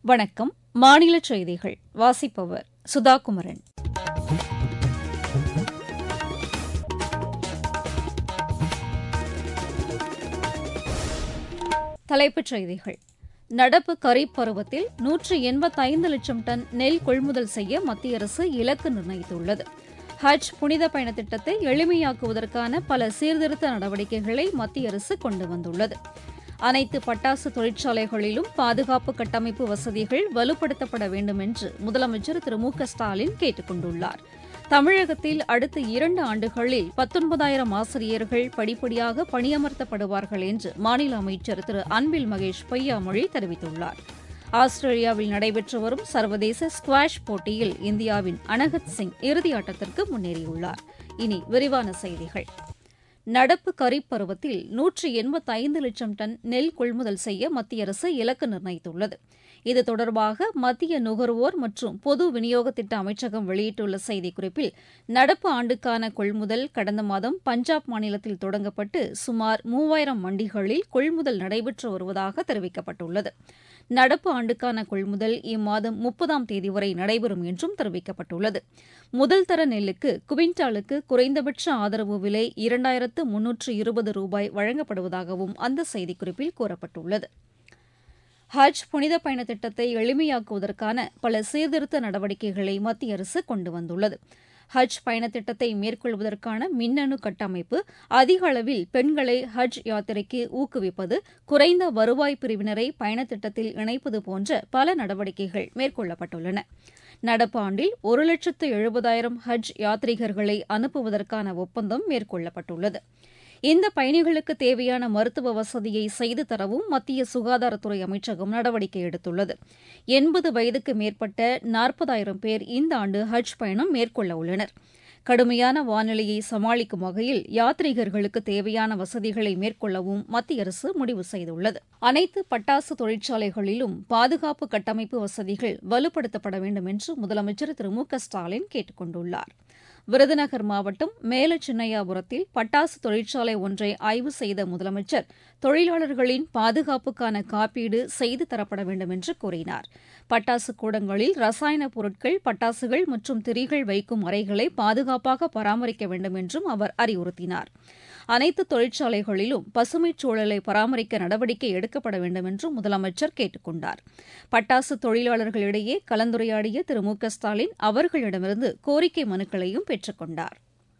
வணக்கம் மாநில செய்திகள் வாசிப்பவர் சுதா குமரன் தலைப்புச் செய்திகள் நடப்பு கரீப் பருவத்தில் நூற்று எண்பத்தைந்து லட்சம் டன் நெல் கொள்முதல் செய்ய மத்திய அரசு இலக்கு நிர்ணயித்துள்ளது ஹஜ் புனித பயண திட்டத்தை எளிமையாக்குவதற்கான பல சீர்திருத்த நடவடிக்கைகளை மத்திய அரசு கொண்டு வந்துள்ளது அனைத்து பட்டாசு தொழிற்சாலைகளிலும் பாதுகாப்பு கட்டமைப்பு வசதிகள் வலுப்படுத்தப்பட வேண்டும் என்று முதலமைச்சர் திரு மு க ஸ்டாலின் கேட்டுக் கொண்டுள்ளார் தமிழகத்தில் அடுத்த இரண்டு ஆண்டுகளில் பத்தொன்பதாயிரம் ஆசிரியர்கள் படிப்படியாக பணியமர்த்தப்படுவார்கள் என்று மாநில அமைச்சர் திரு அன்பில் மகேஷ் பொய்யாமொழி தெரிவித்துள்ளார் ஆஸ்திரேலியாவில் நடைபெற்று வரும் சர்வதேச ஸ்குவாஷ் போட்டியில் இந்தியாவின் அனகத் சிங் இறுதியாட்டத்திற்கு முன்னேறியுள்ளார் இனி விரிவான செய்திகள் நடப்பு கரீப் பருவத்தில் நூற்று எண்பத்தைந்து லட்சம் டன் நெல் கொள்முதல் செய்ய மத்திய அரசு இலக்கு நிர்ணயித்துள்ளது இது தொடர்பாக மத்திய நுகர்வோர் மற்றும் பொது விநியோக திட்ட அமைச்சகம் வெளியிட்டுள்ள செய்திக்குறிப்பில் நடப்பு ஆண்டுக்கான கொள்முதல் கடந்த மாதம் பஞ்சாப் மாநிலத்தில் தொடங்கப்பட்டு சுமார் மூவாயிரம் மண்டிகளில் கொள்முதல் நடைபெற்று வருவதாக தெரிவிக்கப்பட்டுள்ளது நடப்பு ஆண்டுக்கான கொள்முதல் இம்மாதம் முப்பதாம் தேதி வரை நடைபெறும் என்றும் தெரிவிக்கப்பட்டுள்ளது முதல் தர நெல்லுக்கு குவிண்டாலுக்கு குறைந்தபட்ச ஆதரவு விலை இரண்டாயிரத்து முன்னூற்று இருபது ரூபாய் வழங்கப்படுவதாகவும் அந்த செய்திக்குறிப்பில் கூறப்பட்டுள்ளது ஹஜ் புனித பயண திட்டத்தை எளிமையாக்குவதற்கான பல சீர்திருத்த நடவடிக்கைகளை மத்திய அரசு கொண்டு வந்துள்ளது ஹஜ் பயண திட்டத்தை மேற்கொள்வதற்கான மின்னணு கட்டமைப்பு அதிக அளவில் பெண்களை ஹஜ் யாத்திரைக்கு ஊக்குவிப்பது குறைந்த வருவாய் பிரிவினரை பயண திட்டத்தில் இணைப்பது போன்ற பல நடவடிக்கைகள் மேற்கொள்ளப்பட்டுள்ளன நடப்பு ஆண்டில் ஒரு லட்சத்து எழுபதாயிரம் ஹஜ் யாத்ரீகர்களை அனுப்புவதற்கான ஒப்பந்தம் மேற்கொள்ளப்பட்டுள்ளது இந்த பயணிகளுக்கு தேவையான மருத்துவ வசதியை செய்து தரவும் மத்திய சுகாதாரத்துறை அமைச்சகம் நடவடிக்கை எடுத்துள்ளது எண்பது வயதுக்கு மேற்பட்ட நாற்பதாயிரம் பேர் இந்த ஆண்டு ஹஜ் பயணம் மேற்கொள்ள உள்ளனர் கடுமையான வானிலையை சமாளிக்கும் வகையில் யாத்ரீகர்களுக்கு தேவையான வசதிகளை மேற்கொள்ளவும் மத்திய அரசு முடிவு செய்துள்ளது அனைத்து பட்டாசு தொழிற்சாலைகளிலும் பாதுகாப்பு கட்டமைப்பு வசதிகள் வலுப்படுத்தப்பட வேண்டும் என்று முதலமைச்சர் திரு மு க ஸ்டாலின் கேட்டுக் கொண்டுள்ளார் விருதுநகர் மாவட்டம் மேலச்சின்னையாபுரத்தில் பட்டாசு தொழிற்சாலை ஒன்றை ஆய்வு செய்த முதலமைச்சர் தொழிலாளர்களின் பாதுகாப்புக்கான காப்பீடு செய்து தரப்பட வேண்டும் என்று கூறினார் பட்டாசு கூடங்களில் ரசாயன பொருட்கள் பட்டாசுகள் மற்றும் திரிகள் வைக்கும் அறைகளை பாதுகாப்பாக பராமரிக்க வேண்டும் என்றும் அவர் அறிவுறுத்தினார் அனைத்து தொழிற்சாலைகளிலும் பசுமைச் சூழலை பராமரிக்க நடவடிக்கை எடுக்கப்பட வேண்டும் என்றும் முதலமைச்சர் கேட்டுக் கொண்டார் பட்டாசு தொழிலாளர்களிடையே கலந்துரையாடிய திரு மு க ஸ்டாலின் அவர்களிடமிருந்து கோரிக்கை மனுக்களையும் பெற்றுக் கொண்டார்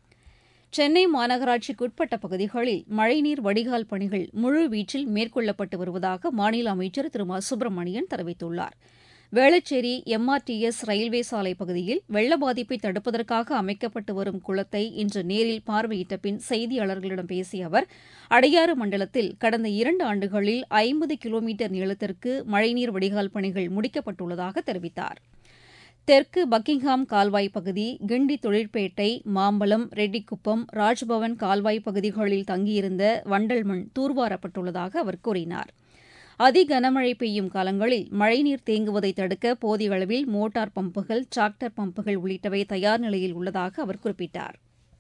சென்னை மாநகராட்சிக்குட்பட்ட பகுதிகளில் மழைநீர் வடிகால் பணிகள் முழுவீச்சில் மேற்கொள்ளப்பட்டு வருவதாக மாநில அமைச்சர் திரு மா சுப்பிரமணியன் தெரிவித்துள்ளார் வேளச்சேரி எம்ஆர்டிஎஸ் ரயில்வே சாலை பகுதியில் வெள்ள பாதிப்பை தடுப்பதற்காக அமைக்கப்பட்டு வரும் குளத்தை இன்று நேரில் பார்வையிட்ட பின் செய்தியாளர்களிடம் பேசிய அவர் அடையாறு மண்டலத்தில் கடந்த இரண்டு ஆண்டுகளில் ஐம்பது கிலோமீட்டர் நீளத்திற்கு மழைநீர் வடிகால் பணிகள் முடிக்கப்பட்டுள்ளதாக தெரிவித்தார் தெற்கு பக்கிங்ஹாம் கால்வாய் பகுதி கிண்டி தொழிற்பேட்டை மாம்பலம் ரெட்டிக்குப்பம் ராஜ்பவன் கால்வாய் பகுதிகளில் தங்கியிருந்த வண்டல் மண் தூர்வாரப்பட்டுள்ளதாக அவர் கூறினார் அதி கனமழை பெய்யும் காலங்களில் மழைநீர் தேங்குவதை தடுக்க போதிய அளவில் மோட்டார் பம்புகள் டிராக்டர் பம்புகள் உள்ளிட்டவை தயார் நிலையில் உள்ளதாக அவர் குறிப்பிட்டார்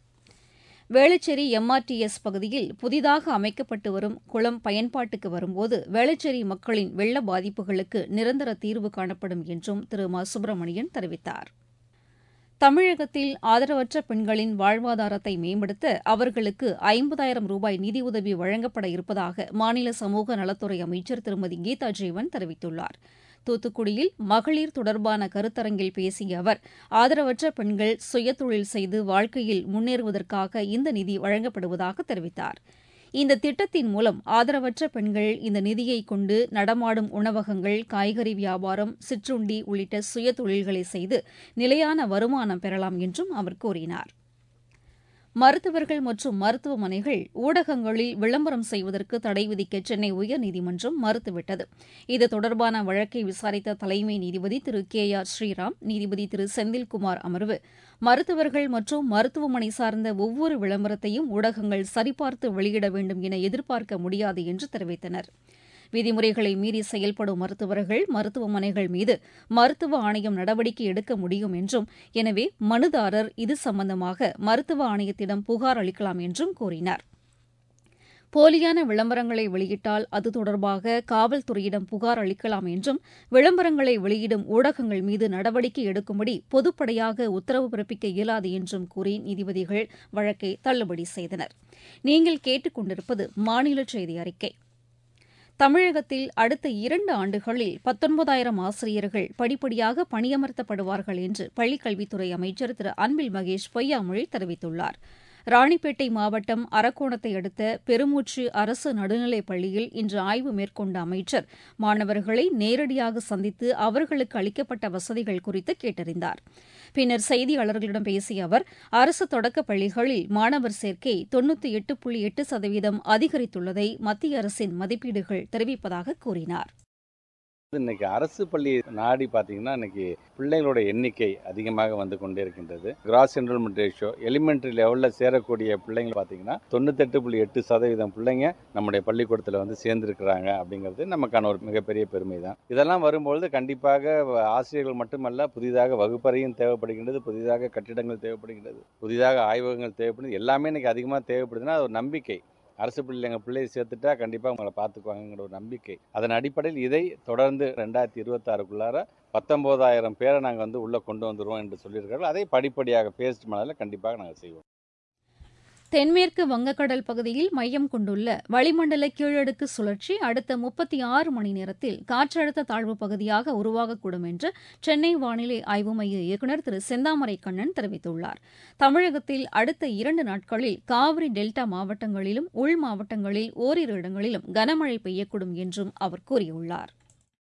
வேளச்சேரி எம்ஆர்டிஎஸ் பகுதியில் புதிதாக அமைக்கப்பட்டு வரும் குளம் பயன்பாட்டுக்கு வரும்போது வேளச்சேரி மக்களின் வெள்ள பாதிப்புகளுக்கு நிரந்தர தீர்வு காணப்படும் என்றும் திரு மா சுப்பிரமணியன் தெரிவித்தார் தமிழகத்தில் ஆதரவற்ற பெண்களின் வாழ்வாதாரத்தை மேம்படுத்த அவர்களுக்கு ஐம்பதாயிரம் ரூபாய் நிதியுதவி வழங்கப்பட இருப்பதாக மாநில சமூக நலத்துறை அமைச்சர் திருமதி கீதா ஜீவன் தெரிவித்துள்ளார் தூத்துக்குடியில் மகளிர் தொடர்பான கருத்தரங்கில் பேசிய அவர் ஆதரவற்ற பெண்கள் சுயதொழில் செய்து வாழ்க்கையில் முன்னேறுவதற்காக இந்த நிதி வழங்கப்படுவதாக தெரிவித்தார் இந்த திட்டத்தின் மூலம் ஆதரவற்ற பெண்கள் இந்த நிதியை கொண்டு நடமாடும் உணவகங்கள் காய்கறி வியாபாரம் சிற்றுண்டி உள்ளிட்ட சுயதொழில்களை செய்து நிலையான வருமானம் பெறலாம் என்றும் அவர் கூறினார் மருத்துவர்கள் மற்றும் மருத்துவமனைகள் ஊடகங்களில் விளம்பரம் செய்வதற்கு தடை விதிக்க சென்னை உயர்நீதிமன்றம் மறுத்துவிட்டது இது தொடர்பான வழக்கை விசாரித்த தலைமை நீதிபதி திரு கே ஆர் ஸ்ரீராம் நீதிபதி திரு செந்தில்குமார் அமர்வு மருத்துவர்கள் மற்றும் மருத்துவமனை சார்ந்த ஒவ்வொரு விளம்பரத்தையும் ஊடகங்கள் சரிபார்த்து வெளியிட வேண்டும் என எதிர்பார்க்க முடியாது என்று தெரிவித்தனர் விதிமுறைகளை மீறி செயல்படும் மருத்துவர்கள் மருத்துவமனைகள் மீது மருத்துவ ஆணையம் நடவடிக்கை எடுக்க முடியும் என்றும் எனவே மனுதாரர் இது சம்பந்தமாக மருத்துவ ஆணையத்திடம் புகார் அளிக்கலாம் என்றும் கூறினார் போலியான விளம்பரங்களை வெளியிட்டால் அது தொடர்பாக காவல்துறையிடம் புகார் அளிக்கலாம் என்றும் விளம்பரங்களை வெளியிடும் ஊடகங்கள் மீது நடவடிக்கை எடுக்கும்படி பொதுப்படையாக உத்தரவு பிறப்பிக்க இயலாது என்றும் கூறி நீதிபதிகள் வழக்கை தள்ளுபடி செய்தனர் நீங்கள் கேட்டுக்கொண்டிருப்பது மாநில செய்தி அறிக்கை தமிழகத்தில் அடுத்த இரண்டு ஆண்டுகளில் பத்தொன்பதாயிரம் ஆசிரியர்கள் படிப்படியாக பணியமர்த்தப்படுவார்கள் என்று பள்ளிக்கல்வித்துறை அமைச்சர் திரு அன்பில் மகேஷ் பொய்யாமொழி தெரிவித்துள்ளார் ராணிப்பேட்டை மாவட்டம் அரக்கோணத்தை அடுத்த பெருமூச்சு அரசு நடுநிலைப் பள்ளியில் இன்று ஆய்வு மேற்கொண்ட அமைச்சர் மாணவர்களை நேரடியாக சந்தித்து அவர்களுக்கு அளிக்கப்பட்ட வசதிகள் குறித்து கேட்டறிந்தார் பின்னர் செய்தியாளர்களிடம் பேசிய அவர் அரசு தொடக்கப் பள்ளிகளில் மாணவர் சேர்க்கை தொன்னூற்றி எட்டு புள்ளி எட்டு சதவீதம் அதிகரித்துள்ளதை மத்திய அரசின் மதிப்பீடுகள் தெரிவிப்பதாக கூறினார் இன்னைக்கு அரசு பள்ளி நாடி பார்த்தீங்கன்னா இன்னைக்கு பிள்ளைங்களோட எண்ணிக்கை அதிகமாக வந்து கொண்டே இருக்கின்றது கிராஸ் என்ரோல்மெண்ட் ரேஷியோ எலிமெண்ட்ரி லெவலில் சேரக்கூடிய பிள்ளைங்க பார்த்தீங்கன்னா தொண்ணூத்தெட்டு புள்ளி எட்டு சதவீதம் பிள்ளைங்க நம்முடைய பள்ளிக்கூடத்தில் வந்து சேர்ந்திருக்கிறாங்க அப்படிங்கிறது நமக்கான ஒரு மிகப்பெரிய பெருமை தான் இதெல்லாம் வரும்பொழுது கண்டிப்பாக ஆசிரியர்கள் மட்டுமல்ல புதிதாக வகுப்பறையும் தேவைப்படுகின்றது புதிதாக கட்டிடங்கள் தேவைப்படுகின்றது புதிதாக ஆய்வகங்கள் தேவைப்படுது எல்லாமே இன்னைக்கு அதிகமாக தேவைப்படுதுன்னா அது ஒரு நம்பிக்கை அரசு பிள்ளைங்க பிள்ளையை சேர்த்துட்டா கண்டிப்பாக உங்களை பார்த்துக்குவாங்கங்கிற ஒரு நம்பிக்கை அதன் அடிப்படையில் இதை தொடர்ந்து ரெண்டாயிரத்தி இருபத்தாறுக்குள்ளார பத்தொம்போதாயிரம் பேரை நாங்கள் வந்து உள்ளே கொண்டு வந்துடுவோம் என்று சொல்லியிருக்கார்கள் அதை படிப்படியாக பேஸ்ட் மனதில் கண்டிப்பாக நாங்கள் செய்வோம் தென்மேற்கு வங்கக்கடல் பகுதியில் மையம் கொண்டுள்ள வளிமண்டல கீழடுக்கு சுழற்சி அடுத்த முப்பத்தி ஆறு மணி நேரத்தில் காற்றழுத்த தாழ்வு பகுதியாக உருவாகக்கூடும் என்று சென்னை வானிலை ஆய்வு மைய இயக்குநர் திரு செந்தாமரை கண்ணன் தெரிவித்துள்ளார் தமிழகத்தில் அடுத்த இரண்டு நாட்களில் காவிரி டெல்டா மாவட்டங்களிலும் உள் மாவட்டங்களில் ஓரிரு இடங்களிலும் கனமழை பெய்யக்கூடும் என்றும் அவர் கூறியுள்ளார்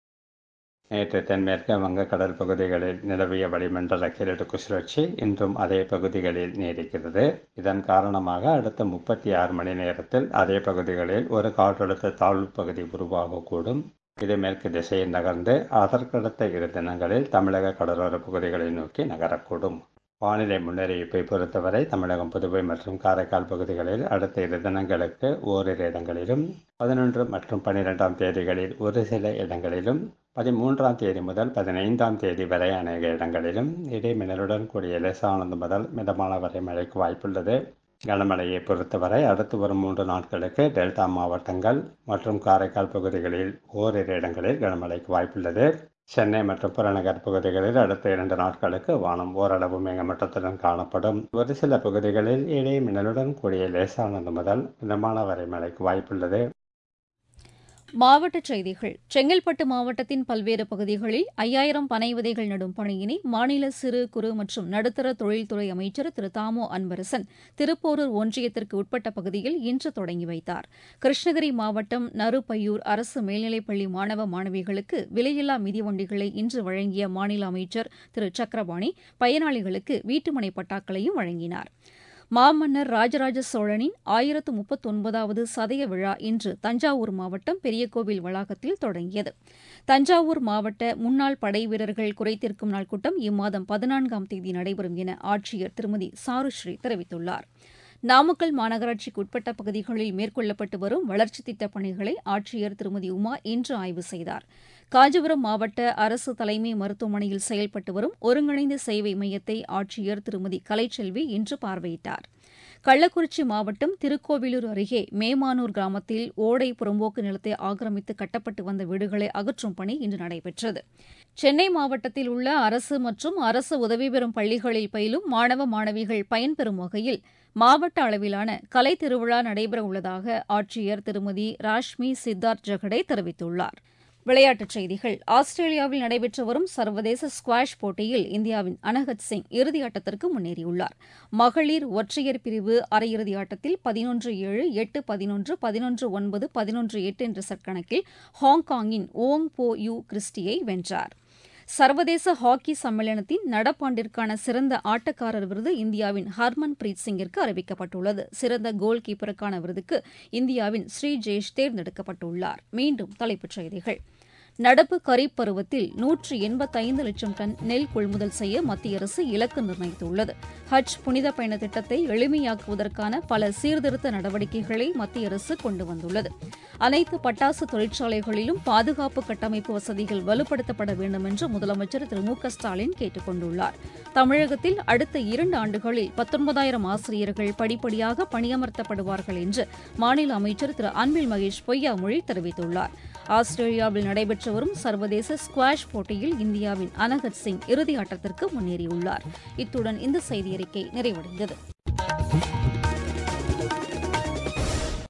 நேற்று தென்மேற்கு வங்கக்கடல் பகுதிகளில் நிலவிய வளிமண்டல கீழடுக்கு சுழற்சி இன்றும் அதே பகுதிகளில் நீடிக்கிறது இதன் காரணமாக அடுத்த முப்பத்தி ஆறு மணி நேரத்தில் அதே பகுதிகளில் ஒரு காற்றழுத்த தாழ்வு பகுதி உருவாகக்கூடும் இது மேற்கு திசையில் நகர்ந்து அதற்கடுத்த இரு தினங்களில் தமிழக கடலோர பகுதிகளை நோக்கி நகரக்கூடும் வானிலை முன்னறிவிப்பை பொறுத்தவரை தமிழகம் புதுவை மற்றும் காரைக்கால் பகுதிகளில் அடுத்த இரு தினங்களுக்கு ஓரிரு இடங்களிலும் பதினொன்று மற்றும் பன்னிரெண்டாம் தேதிகளில் ஒரு சில இடங்களிலும் பதிமூன்றாம் தேதி முதல் பதினைந்தாம் தேதி வரை அநேக இடங்களிலும் இடி மின்னலுடன் கூடிய லேசானது முதல் மிதமான வரை மழைக்கு வாய்ப்புள்ளது கனமழையை பொறுத்தவரை அடுத்து வரும் மூன்று நாட்களுக்கு டெல்டா மாவட்டங்கள் மற்றும் காரைக்கால் பகுதிகளில் ஓரிரு இடங்களில் கனமழைக்கு வாய்ப்புள்ளது சென்னை மற்றும் புறநகர் பகுதிகளில் அடுத்த இரண்டு நாட்களுக்கு வானம் ஓரளவு மேகமட்டத்துடன் காணப்படும் ஒரு சில பகுதிகளில் இடி மின்னலுடன் கூடிய லேசானது முதல் மிதமான வரை மழைக்கு வாய்ப்புள்ளது மாவட்டச் செய்திகள் செங்கல்பட்டு மாவட்டத்தின் பல்வேறு பகுதிகளில் ஐயாயிரம் பனை விதைகள் நடும் பணியினை மாநில சிறு குறு மற்றும் நடுத்தர தொழில்துறை அமைச்சர் திரு தாமோ அன்பரசன் திருப்போரூர் ஒன்றியத்திற்கு உட்பட்ட பகுதியில் இன்று தொடங்கி வைத்தார் கிருஷ்ணகிரி மாவட்டம் நறுபையூர் அரசு மேல்நிலைப்பள்ளி மாணவ மாணவிகளுக்கு விலையில்லா மிதிவண்டிகளை இன்று வழங்கிய மாநில அமைச்சர் திரு சக்கரபாணி பயனாளிகளுக்கு வீட்டுமனை பட்டாக்களையும் வழங்கினார் மாமன்னர் ராஜராஜ சோழனின் ஆயிரத்து முப்பத்தொன்பதாவது சதய விழா இன்று தஞ்சாவூர் மாவட்டம் பெரியகோவில் வளாகத்தில் தொடங்கியது தஞ்சாவூர் மாவட்ட முன்னாள் படை வீரர்கள் குறைதீர்க்கும் நாள் கூட்டம் இம்மாதம் பதினான்காம் தேதி நடைபெறும் என ஆட்சியர் திருமதி சாருஸ்ரீ தெரிவித்துள்ளார் நாமக்கல் மாநகராட்சிக்கு உட்பட்ட பகுதிகளில் மேற்கொள்ளப்பட்டு வரும் வளர்ச்சித் திட்டப் பணிகளை ஆட்சியர் திருமதி உமா இன்று ஆய்வு செய்தார் காஞ்சிபுரம் மாவட்ட அரசு தலைமை மருத்துவமனையில் செயல்பட்டு வரும் ஒருங்கிணைந்த சேவை மையத்தை ஆட்சியர் திருமதி கலைச்செல்வி இன்று பார்வையிட்டார் கள்ளக்குறிச்சி மாவட்டம் திருக்கோவிலூர் அருகே மேமானூர் கிராமத்தில் ஓடை புறம்போக்கு நிலத்தை ஆக்கிரமித்து கட்டப்பட்டு வந்த வீடுகளை அகற்றும் பணி இன்று நடைபெற்றது சென்னை மாவட்டத்தில் உள்ள அரசு மற்றும் அரசு உதவி பெறும் பள்ளிகளில் பயிலும் மாணவ மாணவிகள் பயன்பெறும் வகையில் மாவட்ட அளவிலான கலை திருவிழா நடைபெற உள்ளதாக ஆட்சியர் திருமதி ராஷ்மி சித்தார்த் ஜெகடே தெரிவித்துள்ளார் விளையாட்டுச் செய்திகள் ஆஸ்திரேலியாவில் நடைபெற்று வரும் சர்வதேச ஸ்குவாஷ் போட்டியில் இந்தியாவின் அனஹத் சிங் இறுதியாட்டத்திற்கு முன்னேறியுள்ளார் மகளிர் ஒற்றையர் பிரிவு அரையிறுதி ஆட்டத்தில் பதினொன்று ஏழு எட்டு பதினொன்று பதினொன்று ஒன்பது பதினொன்று எட்டு என்ற செட் கணக்கில் ஹாங்காங்கின் ஓங் போ யூ கிறிஸ்டியை வென்றார் சர்வதேச ஹாக்கி சம்மேளனத்தின் நடப்பாண்டிற்கான சிறந்த ஆட்டக்காரர் விருது இந்தியாவின் ஹர்மன் பிரீத் சிங்கிற்கு அறிவிக்கப்பட்டுள்ளது சிறந்த கோல் கீப்பருக்கான விருதுக்கு இந்தியாவின் ஸ்ரீ ஜெய்ஷ் தேர்ந்தெடுக்கப்பட்டுள்ளார் மீண்டும் தலைப்புச் செய்திகள் நடப்பு கரீப் பருவத்தில் நூற்று எண்பத்தைந்து லட்சம் டன் நெல் கொள்முதல் செய்ய மத்திய அரசு இலக்கு நிர்ணயித்துள்ளது ஹஜ் புனித பயண திட்டத்தை எளிமையாக்குவதற்கான பல சீர்திருத்த நடவடிக்கைகளை மத்திய அரசு கொண்டு வந்துள்ளது அனைத்து பட்டாசு தொழிற்சாலைகளிலும் பாதுகாப்பு கட்டமைப்பு வசதிகள் வலுப்படுத்தப்பட வேண்டும் என்று முதலமைச்சர் திரு மு க ஸ்டாலின் கேட்டுக் கொண்டுள்ளார் தமிழகத்தில் அடுத்த இரண்டு ஆண்டுகளில் பத்தொன்பதாயிரம் ஆசிரியர்கள் படிப்படியாக பணியமர்த்தப்படுவார்கள் என்று மாநில அமைச்சர் திரு அன்பில் மகேஷ் பொய்யாமொழி தெரிவித்துள்ளார் ஆஸ்திரேலியாவில் நடைபெற்று வரும் சர்வதேச ஸ்குவாஷ் போட்டியில் இந்தியாவின் அனகத் சிங் இறுதி ஆட்டத்திற்கு முன்னேறியுள்ளார் இத்துடன் இந்த செய்தியறிக்கை நிறைவடைந்தது